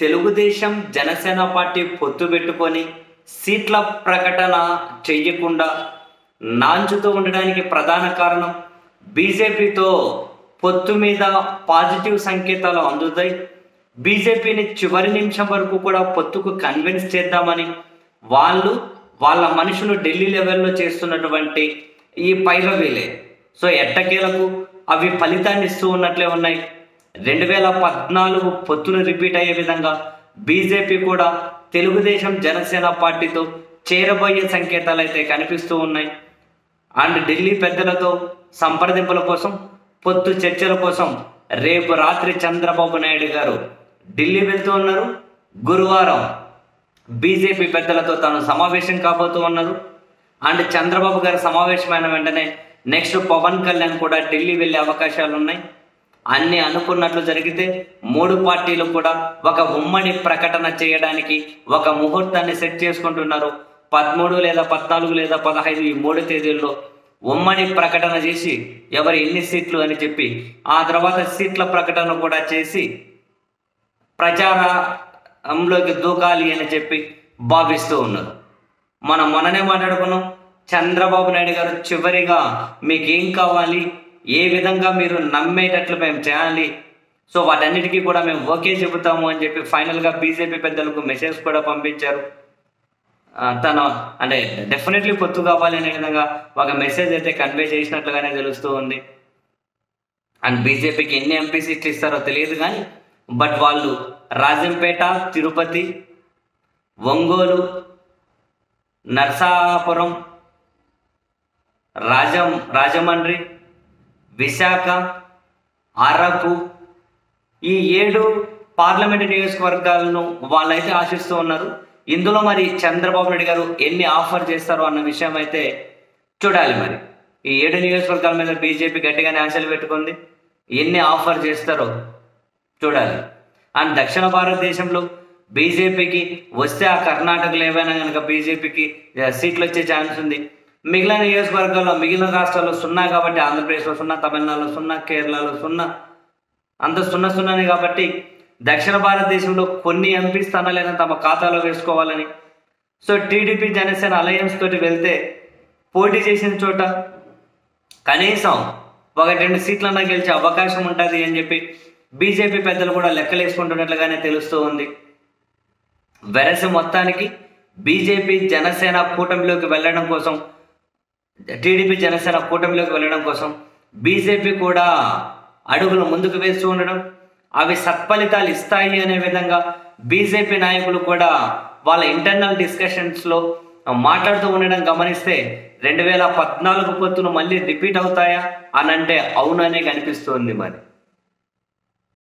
Telugu Desam Janasena party పొత్తు పెట్టుకొని సీట్ల ప్రకటన చెయ్యకుండా నాంచుతూ ఉండడానికి ప్రధాన కారణం బీజేపీతో పొత్తు మీద పాజిటివ్ సంకేతాలు అందుతాయి బీజేపీని చివరి నిమిషం వరకు కూడా పొత్తుకు కన్విన్స్ చేద్దామని వాళ్ళు వాళ్ళ మనుషులు ఢిల్లీ లెవెల్లో చేస్తున్నటువంటి ఈ పైరవీలే సో ఎట్టకేలకు అవి ఫలితాన్ని ఇస్తూ ఉన్నట్లే ఉన్నాయి రెండు వేల పద్నాలుగు పొత్తులు రిపీట్ అయ్యే విధంగా బీజేపీ కూడా తెలుగుదేశం జనసేన పార్టీతో చేరబోయే సంకేతాలు అయితే కనిపిస్తూ ఉన్నాయి అండ్ ఢిల్లీ పెద్దలతో సంప్రదింపుల కోసం పొత్తు చర్చల కోసం రేపు రాత్రి చంద్రబాబు నాయుడు గారు ఢిల్లీ వెళ్తూ ఉన్నారు గురువారం బీజేపీ పెద్దలతో తాను సమావేశం కాబోతూ ఉన్నారు అండ్ చంద్రబాబు గారు సమావేశమైన వెంటనే నెక్స్ట్ పవన్ కళ్యాణ్ కూడా ఢిల్లీ వెళ్ళే అవకాశాలు ఉన్నాయి అన్ని అనుకున్నట్లు జరిగితే మూడు పార్టీలు కూడా ఒక ఉమ్మడి ప్రకటన చేయడానికి ఒక ముహూర్తాన్ని సెట్ చేసుకుంటున్నారు పదమూడు లేదా పద్నాలుగు లేదా పదహైదు ఈ మూడు తేదీల్లో ఉమ్మడి ప్రకటన చేసి ఎవరు ఎన్ని సీట్లు అని చెప్పి ఆ తర్వాత సీట్ల ప్రకటన కూడా చేసి ప్రచారంలోకి దూకాలి అని చెప్పి భావిస్తూ ఉన్నారు మనం మొన్ననే మాట్లాడుకున్నాం చంద్రబాబు నాయుడు గారు చివరిగా మీకు ఏం కావాలి ఏ విధంగా మీరు నమ్మేటట్లు మేము చేయాలి సో వాటన్నిటికీ కూడా మేము ఓకే చెబుతాము అని చెప్పి ఫైనల్గా బీజేపీ పెద్దలకు మెసేజ్ కూడా పంపించారు ఆ, తను అంటే డెఫినెట్లీ పొత్తు కావాలి అనే విధంగా ఒక మెసేజ్ అయితే కన్వే చేసినట్లుగానే తెలుస్తూ ఉంది అండ్ బీజేపీకి ఎన్ని ఎంపీ సీట్లు ఇస్తారో తెలియదు కానీ బట్ వాళ్ళు రాజంపేట తిరుపతి ఒంగోలు నర్సాపురం రాజం రాజమండ్రి విశాఖ అరకు ఈ ఏడు పార్లమెంటు నియోజకవర్గాలను వాళ్ళైతే ఆశిస్తూ ఉన్నారు ఇందులో మరి చంద్రబాబు నాయుడు గారు ఎన్ని ఆఫర్ చేస్తారో అన్న విషయం అయితే చూడాలి మరి ఈ ఏడు నియోజకవర్గాల మీద బీజేపీ గట్టిగానే ఆశలు పెట్టుకుంది ఎన్ని ఆఫర్ చేస్తారో చూడాలి అండ్ దక్షిణ భారతదేశంలో బీజేపీకి వస్తే ఆ కర్ణాటకలో ఏవైనా కనుక బీజేపీకి సీట్లు వచ్చే ఛాన్స్ ఉంది మిగిలిన నియోజకవర్గాల్లో మిగిలిన రాష్ట్రాల్లో సున్నా కాబట్టి ఆంధ్రప్రదేశ్లో సున్నా తమిళనాడులో సున్నా కేరళలో సున్నా అంత సున్నా సున్నానే కాబట్టి దక్షిణ భారతదేశంలో కొన్ని ఎంపీ స్థానాలైనా తమ ఖాతాలో వేసుకోవాలని సో టీడీపీ జనసేన అలయన్స్ తోటి వెళ్తే పోటీ చేసిన చోట కనీసం ఒకటి రెండు సీట్లన్నా గెలిచే అవకాశం ఉంటుంది అని చెప్పి బీజేపీ పెద్దలు కూడా లెక్కలేసుకుంటున్నట్లుగానే తెలుస్తూ ఉంది వెరసి మొత్తానికి బీజేపీ జనసేన కూటమిలోకి వెళ్ళడం కోసం టీడీపీ జనసేన కూటమిలోకి వెళ్ళడం కోసం బీజేపీ కూడా అడుగులు ముందుకు వేస్తూ ఉండడం అవి సత్ఫలితాలు ఇస్తాయి అనే విధంగా బీజేపీ నాయకులు కూడా వాళ్ళ ఇంటర్నల్ డిస్కషన్స్లో మాట్లాడుతూ ఉండడం గమనిస్తే రెండు వేల పద్నాలుగు పొత్తులు మళ్ళీ రిపీట్ అవుతాయా అని అంటే అవుననే కనిపిస్తుంది మరి